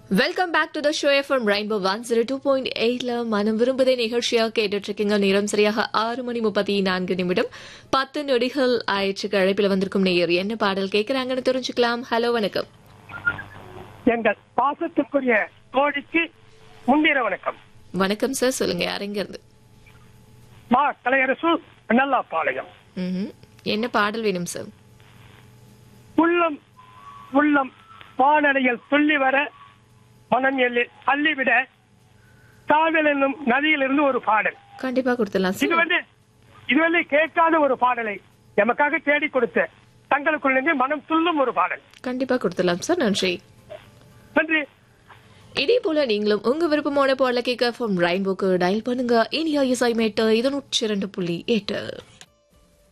Welcome back to the show FM rainbow one zero two point எயிட்ல மனம் விரும்புதே நிகழ்ச்சியாக கேட்டுட்டு இருக்கீங்க நேரம் சரியாக ஆறு மணி முப்பத்தி நான்கு நிமிடம் பத்து நொடிகள் ஆயிடுச்சு அழைப்பில் வந்திருக்கும் நேயர் என்ன பாடல் கேட்கறாங்கன்னு தெரிஞ்சுக்கலாம் ஹலோ வணக்கம் எங்கள் பாசத்துக்குரிய தோழிக்கு முன்னிற வணக்கம் வணக்கம் சார் சொல்லுங்க யாரெங்க இருந்து மா கலையரசு நல்லாப்பாளையம் ம்ஹும். என்ன பாடல் வேணும் சார் உள்ளம் உள்ளம் வானடையில் துள்ளி வர மனம் எல்லி அள்ளிவிட காதல் என்னும் நதியிலிருந்து ஒரு பாடல் கண்டிப்பா கொடுத்துடலாம் இது சார் வந்து இது வந்து கேட்காத ஒரு பாடலை எமக்காக தேடி கொடுத்த தங்களுக்குள் இருந்து மனம் துள்ளும் ஒரு பாடல் கண்டிப்பா கொடுத்துடலாம் சார் நன்றி நன்றி இதே போல நீங்களும் உங்க விருப்பமான பாடல கேட்க ஃப்ரம் ரெயின்போக்கு டயல் பண்ணுங்க இனியா இசை மேட்டு இது நூற்றி இரண்டு புள்ளி எட்டு